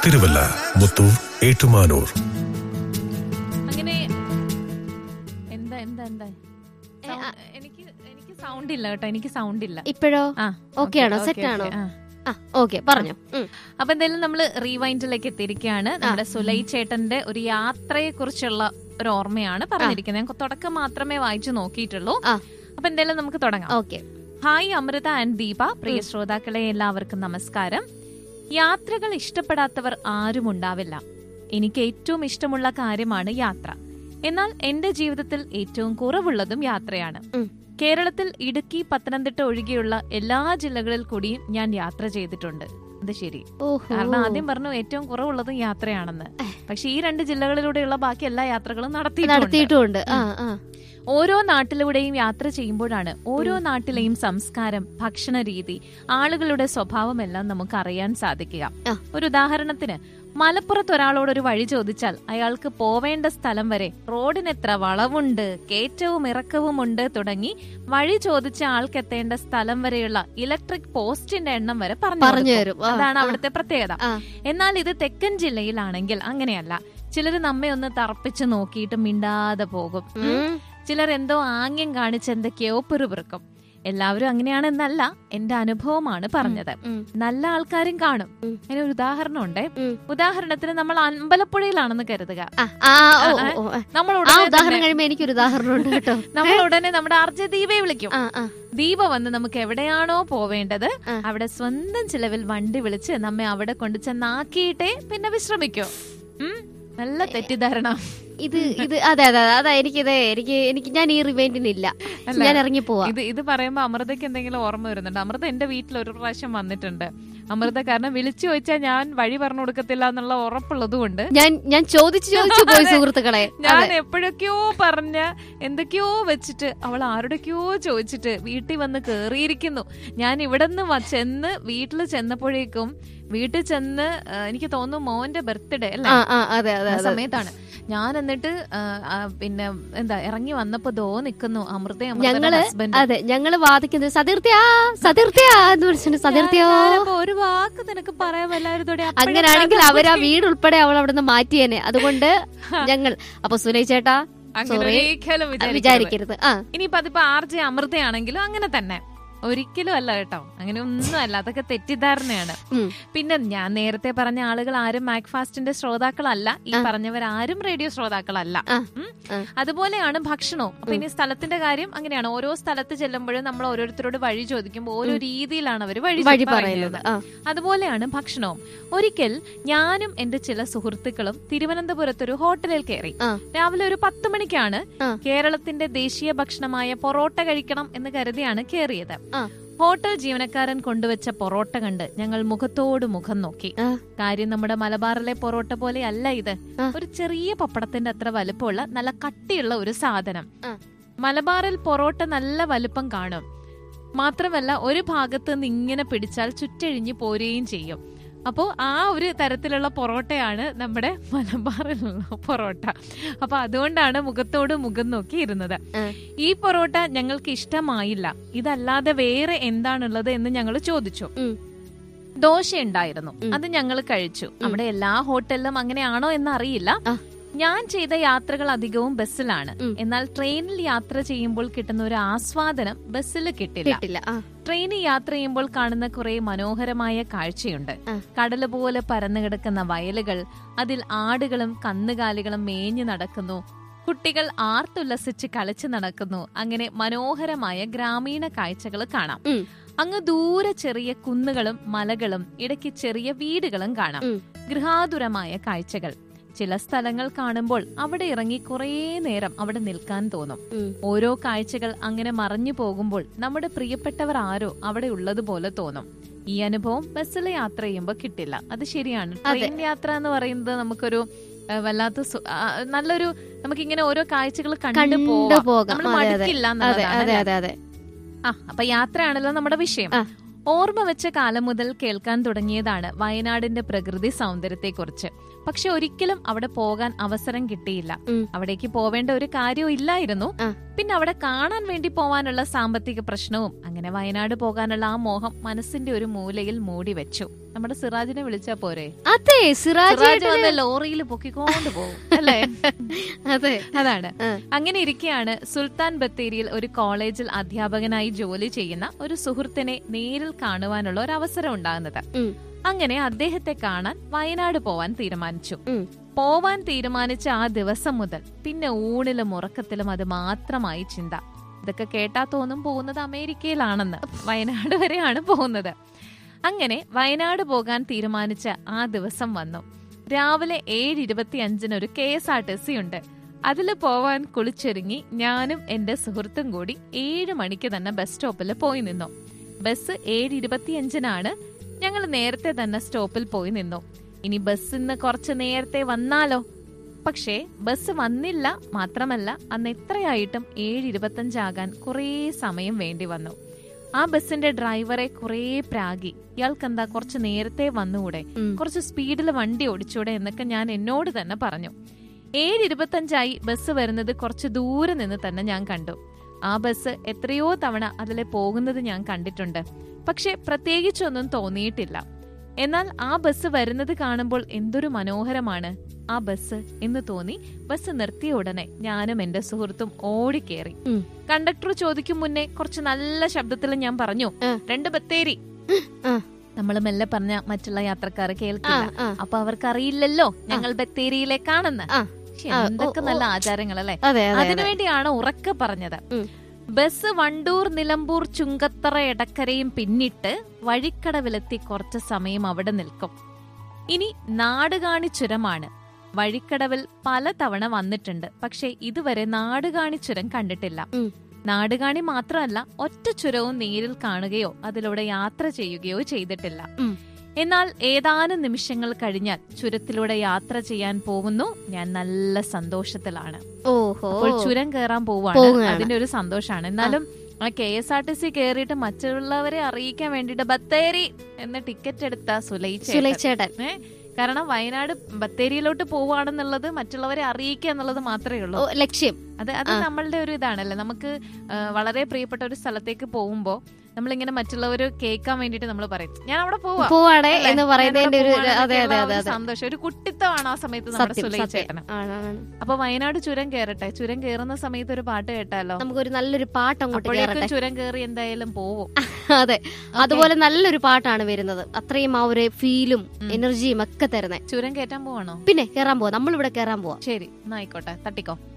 തിരുവല്ല മുത്തൂർ ഏറ്റുമാനൂർ അങ്ങനെ എന്താ എന്താ എന്താ Sound- എനിക്ക് എനിക്ക് സൗണ്ട് ഇല്ല കേട്ടോ എനിക്ക് സൗണ്ട് ഇല്ല ഇപ്പോഴോ ആ Okay ആണോ? okay, Set okay, ആണോ? ആ. ആ ഓക്കെ പറഞ്ഞു ഉം. അപ്പൊ എന്തായാലും നമ്മൾ റീവൈൻഡിലേക്ക് എത്തിയിരിക്കുകയാണ് നമ്മുടെ സുലൈ ചേട്ടന്റെ ഒരു യാത്രയെ കുറിച്ചുള്ള ഒരു ഓർമ്മയാണ് പറഞ്ഞിരിക്കുന്നത് ഞാൻ തുടക്കം മാത്രമേ വായിച്ചു നോക്കിയിട്ടുള്ളൂ ആ. അപ്പൊ എന്തായാലും നമുക്ക് തുടങ്ങാം okay hi Amrita and Deepa പ്രിയ ശ്രോതാക്കളെ എല്ലാവർക്കും നമസ്കാരം യാത്രകൾ ഇഷ്ടപ്പെടാത്തവർ ആരും ഉണ്ടാവില്ല എനിക്ക് ഏറ്റവും ഇഷ്ടമുള്ള കാര്യമാണ് യാത്ര എന്നാൽ എന്റെ ജീവിതത്തിൽ ഏറ്റവും കുറവുള്ളതും യാത്രയാണ് ഉം. കേരളത്തിൽ ഇടുക്കി പത്തനംതിട്ട ഒഴികെയുള്ള എല്ലാ ജില്ലകളിൽ കൂടിയും ഞാൻ യാത്ര ചെയ്തിട്ടുണ്ട് അത് ശരി ഓഹോ കാരണം ആദ്യം പറഞ്ഞു ഏറ്റവും കുറവുള്ളതും യാത്രയാണെന്ന് പക്ഷെ ഈ രണ്ട് ജില്ലകളിലൂടെയുള്ള ബാക്കി എല്ലാ യാത്രകളും നടത്തിയിട്ടുണ്ട് നടത്തിയിട്ടുമുണ്ട് ആ ആ ഓരോ നാട്ടിലൂടെയും യാത്ര ചെയ്യുമ്പോഴാണ് ഓരോ നാട്ടിലെയും സംസ്കാരം ഭക്ഷണ രീതി ആളുകളുടെ സ്വഭാവമെല്ലാം നമുക്ക് അറിയാൻ സാധിക്കുക ആ. ഒരു ഉദാഹരണത്തിന് മലപ്പുറത്ത് ഒരാളോട് ഒരു വഴി ചോദിച്ചാൽ അയാൾക്ക് പോവേണ്ട സ്ഥലം വരെ റോഡിന് എത്ര വളവുണ്ട് കയറ്റവും ഇറക്കവും ഉണ്ട് തുടങ്ങി വഴി ചോദിച്ച ആൾക്ക് എത്തേണ്ട സ്ഥലം വരെയുള്ള ഇലക്ട്രിക് പോസ്റ്റിന്റെ എണ്ണം വരെ പറഞ്ഞു പറഞ്ഞു കൊടുക്കും. തരും ആ, അതാണ് ആ, അവിടുത്തെ പ്രത്യേകത ആ. എന്നാൽ ഇത് തെക്കൻ ജില്ലയിലാണെങ്കിൽ അങ്ങനെയല്ല ചിലർ നമ്മെ ഒന്ന് തറപ്പിച്ച് നോക്കിയിട്ട് മിണ്ടാതെ പോകും ഉം. ഉം. ചിലർ എന്തോ ആംഗ്യം കാണിച്ച് എന്തൊക്കെയോ പിറുപിറുക്കും എല്ലാവരും അങ്ങനെയാണെന്നല്ല എന്റെ അനുഭവമാണ് പറഞ്ഞത് ഉം. നല്ല ആൾക്കാരും കാണും ഉം. അതിന് ഒരു ഉദാഹരണം ഉണ്ട് ഉം. ഉദാഹരണത്തിന് നമ്മൾ അമ്പലപ്പുഴയിലാണെന്ന് കരുതുക ആ, ആ, ഓ, ഓ, ഓ, ആ. നമ്മൾ ആ ഉടനെ ഉദാഹരണം തന്നെ- കഴിയുമ്പോ എനിക്കൊരു ഉദാഹരണം ഉണ്ട് കേട്ടോ നമ്മൾ ഉടനെ നമ്മുടെ അർജ ദീപയെ വിളിക്കും ആ ആ ദീപ വന്ന് നമുക്ക് എവിടെയാണോ പോവേണ്ടത് ആ. അവിടെ സ്വന്തം ചിലവിൽ വണ്ടി വിളിച്ച് നമ്മെ അവിടെ കൊണ്ടു ചെന്നാക്കിയിട്ടേ പിന്നെ വിശ്രമിക്കൂ ഉം? നല്ല തെറ്റിദ്ധാരണ ഇത് ഇത് അതെ അതെ അതെ അതാ എനിക്കിത് എനിക്ക് എനിക്ക് ഞാൻ ഈ റിവൈൻഡിനില്ല അല്ല. ഞാൻ ഇറങ്ങി പോവാ ഇത് ഇത് പറയുമ്പോ അമൃതയ്ക്ക് എന്തെങ്കിലും ഓർമ്മ വരുന്നുണ്ട് അമൃത എന്റെ വീട്ടിൽ ഒരു പ്രാവശ്യം വന്നിട്ടുണ്ട് അമൃത കാരണം വിളിച്ചു ചോദിച്ചാൽ ഞാൻ വഴി പറഞ്ഞു കൊടുക്കത്തില്ല എന്നുള്ള ഉറപ്പുള്ളത് കൊണ്ട് ഞാൻ ഞാൻ ചോദിച്ചു ചോദിച്ചു പോയി സുഹൃത്തുക്കളെ ഞാൻ എപ്പോഴൊക്കെയോ പറഞ്ഞ എന്തൊക്കെയോ വെച്ചിട്ട് അവൾ ആരുടെയൊക്കെയോ ചോദിച്ചിട്ട് വീട്ടിൽ വന്ന് കേറിയിരിക്കുന്നു ഞാൻ ഇവിടെ നിന്ന് ചെന്ന് വീട്ടിൽ ചെന്നപ്പോഴേക്കും വീട്ടിൽ ചെന്ന് ആ, എനിക്ക് തോന്നുന്നു മോന്റെ ബർത്ത്ഡേ അല്ലേ ആ ആ അതെ അതെ ആ അതെ സമയത്താണ് ഞാൻ എന്നിട്ട് ആ, ആ, പിന്നെ എന്താ ഇറങ്ങി വന്നപ്പോ ദോ നിക്കുന്നു അമൃത ഞങ്ങള് ഹസ്ബൻഡ് അതെ ഞങ്ങള് വാദിക്കുന്നത് സതീർത്യാ സതീർത്യാ എന്ന് വിളിച്ചിട്ട് സതീർത്യോ ഒരു വാക്ക് നിനക്ക് പറയാൻ വല്ലായിരുന്നോടെ അങ്ങനെയാണെങ്കിൽ അവർ ആ വീട് ഉൾപ്പെടെ അവൾ അവിടുന്ന് മാറ്റിയേനെ അതുകൊണ്ട് ഞങ്ങൾ അപ്പൊ സുനയ് ചേട്ടാ അങ്ങനെ sorry. ഒരിക്കലും വിചാരിക്കരുത് വിചാരിക്കരുത് ആ ഇനിയിപ്പോ അതിപ്പോ ആർ ജെ അമൃതയാണെങ്കിലും അങ്ങനെ തന്നെ ഒരിക്കലും അല്ല കേട്ടോ അങ്ങനെ ഒന്നും അല്ല അതൊക്കെ തെറ്റിദ്ധാരണയാണ് ഉം. പിന്നെ ഞാൻ നേരത്തെ പറഞ്ഞ ആളുകൾ ആരും മാക്ഫാസ്റ്റിന്റെ ശ്രോതാക്കളല്ല ഈ പറഞ്ഞവരാരും റേഡിയോ ശ്രോതാക്കളല്ല ആ. ഉം. ആ. അതുപോലെയാണ് ഭക്ഷണവും അപ്പൊ ഇനി സ്ഥലത്തിന്റെ കാര്യം അങ്ങനെയാണ് ഓരോ സ്ഥലത്ത് ചെല്ലുമ്പോഴും നമ്മൾ ഓരോരുത്തരോട് വഴി ചോദിക്കുമ്പോൾ ഓരോ രീതിയിലാണ് അവർ വഴി വഴി പറയുന്നത് പറയുന്നത് ആ അതുപോലെയാണ് ഭക്ഷണവും ഒരിക്കൽ ഞാനും എന്റെ ചില സുഹൃത്തുക്കളും തിരുവനന്തപുരത്ത് ഒരു ഹോട്ടലിൽ കയറി ആ. രാവിലെ ഒരു പത്ത് മണിക്കാണ് ആ. കേരളത്തിന്റെ ദേശീയ ഭക്ഷണമായ പൊറോട്ട കഴിക്കണം എന്ന് കരുതിയാണ് കയറിയത് ആ. ഹോട്ടൽ ജീവനക്കാരൻ കൊണ്ടുവച്ച പൊറോട്ട കണ്ട് ഞങ്ങൾ മുഖത്തോട് മുഖം നോക്കി ആ. കാര്യം നമ്മുടെ മലബാറിലെ പൊറോട്ട പോലെ അല്ല ഇത് ആ. ഒരു ചെറിയ പപ്പടത്തിന്റെ അത്ര വലുപ്പമുള്ള നല്ല കട്ടിയുള്ള ഒരു സാധനം ആ. മലബാറിൽ പൊറോട്ട നല്ല വലുപ്പം കാണും മാത്രമല്ല ഒരു ഭാഗത്ത് നിന്ന് ഇങ്ങനെ പിടിച്ചാൽ ചുറ്റഴിഞ്ഞ് പോരുകയും ചെയ്യും അപ്പോൾ ആ ഒരു തരത്തിലുള്ള പൊറോട്ടയാണ് നമ്മുടെ മലബാറിലുള്ള പൊറോട്ട അപ്പൊ അതുകൊണ്ടാണ് മുഖത്തോട് മുഖം നോക്കി ഇരുന്നത് ആ. ഈ പൊറോട്ട ഞങ്ങൾക്ക് ഇഷ്ടമായില്ല ഇതല്ലാതെ വേറെ എന്താണുള്ളത് എന്ന് ഞങ്ങൾ ചോദിച്ചു ഉം. ദോശ ഉണ്ടായിരുന്നു ഉം. അത് ഞങ്ങൾ കഴിച്ചു നമ്മുടെ എല്ലാ ഹോട്ടലിലും അങ്ങനെയാണോ എന്ന് അറിയില്ല ആ. ഞാൻ ചെയ്ത യാത്രകൾ അധികവും ബസ്സിലാണ് ഉം. എന്നാൽ ട്രെയിനിൽ യാത്ര ചെയ്യുമ്പോൾ കിട്ടുന്ന ഒരു ആസ്വാദനം ബസ്സിൽ കിട്ടില്ല കിട്ടില്ല ആ ട്രെയിനിൽ യാത്ര ചെയ്യുമ്പോൾ കാണുന്ന കുറെ മനോഹരമായ കാഴ്ചയുണ്ട് ആ. കടല് പോലെ പരന്നു കിടക്കുന്ന വയലുകൾ അതിൽ ആടുകളും കന്നുകാലികളും മേഞ്ഞു നടക്കുന്നു കുട്ടികൾ ആർത്തുല്ലസിച്ച് കളിച്ചു നടക്കുന്നു അങ്ങനെ മനോഹരമായ ഗ്രാമീണ കാഴ്ചകൾ കാണാം ഉം. അങ്ങ് ദൂരെ ചെറിയ കുന്നുകളും മലകളും ഇടയ്ക്ക് ചെറിയ വീടുകളും കാണാം ഉം. ഗൃഹാതുരമായ കാഴ്ചകൾ ചില സ്ഥലങ്ങൾ കാണുമ്പോൾ അവിടെ ഇറങ്ങി കുറേ നേരം അവിടെ നിൽക്കാൻ തോന്നും ഉം. ഓരോ കാഴ്ചകൾ അങ്ങനെ മറഞ്ഞു പോകുമ്പോൾ നമ്മുടെ പ്രിയപ്പെട്ടവർ ആരോ അവിടെ ഉള്ളതുപോലെ തോന്നും ഈ അനുഭവം ബസ്സിൽ യാത്ര ചെയ്യുമ്പോൾ കിട്ടില്ല അത് ശരിയാണ് ട്രെയിൻ യാത്ര എന്ന് പറയുന്നത് നമുക്കൊരു ആ, വല്ലാത്ത സു- ആ, നല്ലൊരു നമുക്കിങ്ങനെ ഓരോ കാഴ്ചകൾ കണ്ടു കണ്ടു പോവാം പോകാം നമ്മൾ അതെ അതെ മടുക്കില്ല അതെ എന്നുള്ളതാണ് അതെ അല്ലേ? അതെ അതെ ആ അപ്പൊ യാത്രയാണല്ലോ നമ്മുടെ വിഷയം ആ. ഓർമ്മ വെച്ച കാലം മുതൽ കേൾക്കാൻ തുടങ്ങിയതാണ് വയനാടിന്റെ പ്രകൃതി സൗന്ദര്യത്തെക്കുറിച്ച് പക്ഷെ ഒരിക്കലും അവിടെ പോകാൻ അവസരം കിട്ടിയില്ല ഉം. അവിടേക്ക് പോവേണ്ട ഒരു കാര്യവും ഇല്ലായിരുന്നു ആ. പിന്നെ അവിടെ കാണാൻ വേണ്ടി പോവാനുള്ള സാമ്പത്തിക പ്രശ്നവും അങ്ങനെ വയനാട് പോകാനുള്ള ആ മോഹം മനസ്സിന്റെ ഒരു മൂലയിൽ മൂടി വെച്ചു നമ്മുടെ സിറാജിനെ വിളിച്ചാ പോരെ അതെ സിറാജ് സിറാജ് വന്ന് ലോറിയിൽ പൊക്കിക്കൊണ്ട് പോകും അല്ലേ അതെ അതാണ് ആ. അങ്ങനെ ഇരിക്കെയാണ് സുൽത്താൻ ബത്തേരിയിൽ ഒരു കോളേജിൽ അധ്യാപകനായി ജോലി ചെയ്യുന്ന ഒരു സുഹൃത്തിനെ നേരിൽ കാണുവാനുള്ള ഒരു അവസരം ഉണ്ടാകുന്നത് ഉം. അങ്ങനെ അദ്ദേഹത്തെ കാണാൻ വയനാട് പോവാൻ തീരുമാനിച്ചു ഉം. പോവാൻ തീരുമാനിച്ച ആ ദിവസം മുതൽ പിന്നെ ഊണിലും ഉറക്കത്തിലും അത് മാത്രമായി ചിന്ത ഇതൊക്കെ കേട്ടാ തോന്നും പോകുന്നത് അമേരിക്കയിലാണെന്ന് വയനാട് വരെയാണ് പോകുന്നത് അങ്ങനെ വയനാട് പോകാൻ തീരുമാനിച്ച ആ ദിവസം വന്നു രാവിലെ ഏഴ് ഇരുപത്തി അഞ്ചിന് ഒരു K S R T C ഉണ്ട് അതിൽ പോവാൻ കുളിച്ചൊരുങ്ങി ഞാനും എന്റെ സുഹൃത്തും കൂടി ഏഴ് മണിക്ക് തന്നെ ബസ് സ്റ്റോപ്പിൽ പോയി നിന്നു ബസ് ഏഴ് ഇരുപത്തിയഞ്ചിനാണ് ഞങ്ങൾ നേരത്തെ തന്നെ സ്റ്റോപ്പിൽ പോയി നിന്നു ഇനി ബസ്സിന്ന് കുറച്ച് നേരത്തെ വന്നാലോ പക്ഷേ ബസ് വന്നില്ല മാത്രമല്ല അന്ന് എത്രയായിട്ടും ഏഴ് ഇരുപത്തഞ്ചാകാൻ കുറേ സമയം വേണ്ടി വന്നു ആ ബസ്സിന്റെ ഡ്രൈവറെ കുറേ പ്രാഗി ഇയാൾക്കെന്താ കുറച്ച് നേരത്തെ വന്നുകൂടെ ഉം. കുറച്ച് സ്പീഡിൽ വണ്ടി ഓടിച്ചൂടെ എന്നൊക്കെ ഞാൻ എന്നോട് തന്നെ പറഞ്ഞു ഏഴ് ഇരുപത്തഞ്ചായി ബസ് വരുന്നത് കുറച്ച് ദൂരെ നിന്ന് തന്നെ ഞാൻ കണ്ടു ആ ബസ് എത്രയോ തവണ അതിലെ പോകുന്നത് ഞാൻ കണ്ടിട്ടുണ്ട് പക്ഷെ പ്രത്യേകിച്ചൊന്നും തോന്നിയിട്ടില്ല എന്നാൽ ആ ബസ് വരുന്നത് കാണുമ്പോൾ എന്തൊരു മനോഹരമാണ് ആ ബസ് എന്ന് തോന്നി ബസ് നിർത്തിയ ഉടനെ ഞാനും എന്റെ സുഹൃത്തും ഓടിക്കേറി ഉം. കണ്ടക്ടർ ചോദിക്കും മുന്നേ കുറച്ച് നല്ല ശബ്ദത്തിൽ ഞാൻ പറഞ്ഞു ആ. രണ്ട് ബത്തേരി ആ. നമ്മൾ മെല്ലെ പറഞ്ഞ മറ്റുള്ള യാത്രക്കാർ ആ കേൾക്കില്ല ആ അപ്പൊ അവർക്ക് അറിയില്ലല്ലോ ഞങ്ങൾ ബത്തേരിയിലേക്കാണെന്ന് ആ. ശ്ശെ, ആ, ഓ, എന്തൊക്കെ ഓ. നല്ല ആചാരങ്ങളല്ലേ അതെ അതെ അതെ അതിനുവേണ്ടിയാണ് ഉറക്കെ പറഞ്ഞത് ഉം. ബസ് വണ്ടൂർ നിലമ്പൂർ ചുങ്കത്തറ എടക്കരയും പിന്നിട്ട് വഴിക്കടവിലെത്തി കുറച്ച് സമയം അവിടെ നിൽക്കും ഇനി നാടുകാണി ചുരമാണ് വഴിക്കടവിൽ പലതവണ വന്നിട്ടുണ്ട് പക്ഷെ ഇതുവരെ നാടുകാണി ചുരം കണ്ടിട്ടില്ല ഉം. നാടുകാണി മാത്രമല്ല ഒറ്റ ചുരവും നേരിൽ കാണുകയോ അതിലൂടെ യാത്ര ചെയ്യുകയോ ചെയ്തിട്ടില്ല ഉം. എന്നാൽ ഏതാനും നിമിഷങ്ങൾ കഴിഞ്ഞാൽ ചുരത്തിലൂടെ യാത്ര ചെയ്യാൻ പോകുന്നു ഞാൻ നല്ല സന്തോഷത്തിലാണ് ഓഹോ അപ്പോൾ ചുരം കയറാൻ പോവാണ് പോവുകയാണ്. അതിന്റെ ഒരു സന്തോഷാണ് എന്നാലും ആ K S R T C കയറിയിട്ട് മറ്റുള്ളവരെ അറിയിക്കാൻ വേണ്ടിട്ട് ബത്തേരി എന്ന ടിക്കറ്റ് എടുത്ത സുലൈച്ച സുലൈച്ചേട്ടൻ ഏ കാരണം വയനാട് ബത്തേരിയിലോട്ട് പോവാണെന്നുള്ളത് മറ്റുള്ളവരെ അറിയിക്കുക എന്നുള്ളത് മാത്രമേ ഉള്ളൂ ഓ ലക്ഷ്യം അത് അത് ആ. നമ്മളുടെ ഒരു ഇതാണല്ലേ നമുക്ക് ആ, വളരെ പ്രിയപ്പെട്ട ഒരു സ്ഥലത്തേക്ക് പോകുമ്പോ നമ്മളിങ്ങനെ മറ്റുള്ളവർ കേൾക്കാൻ വേണ്ടിട്ട് നമ്മൾ പറയും ഞാൻ അവിടെ പോവാ പോവാടെ അല്ലേ? എന്ന് പറയുന്നതിന്റെ ഒരു ഞാനവിടെ അതെ അതെ പോവാണെന്നൊക്കെയുള്ള അതെ ഒരു അതെ സന്തോഷം ഒരു കുട്ടിത്തമാണ് ആ സമയത്ത് നമ്മുടെ സത്യം സുലൈ സത്യം ചേട്ടന് ആണ്, ആണ്. അപ്പൊ വയനാട് ചുരം കേറട്ടെ ചുരം കേറുന്ന സമയത്ത് ഒരു പാട്ട് കേട്ടാലോ നമുക്കൊരു നല്ലൊരു പാട്ട് അങ്ങോട്ട് അപ്പോഴേക്കും കയറട്ടെ ചുരം കേറി എന്തായാലും പോവും അതെ അതുപോലെ നല്ലൊരു പാട്ടാണ് വരുന്നത് അത്രയും ആ ഒരു ഫീലും ഉം. എനർജിയും ഒക്കെ തരുന്നത് ചുരം കയറ്റാൻ പോവാണോ പിന്നെ കേറാൻ പോവാ നമ്മളിവിടെ കേറാൻ പോവാ ശരി എന്നാ ആയിക്കോട്ടെ തട്ടിക്കോ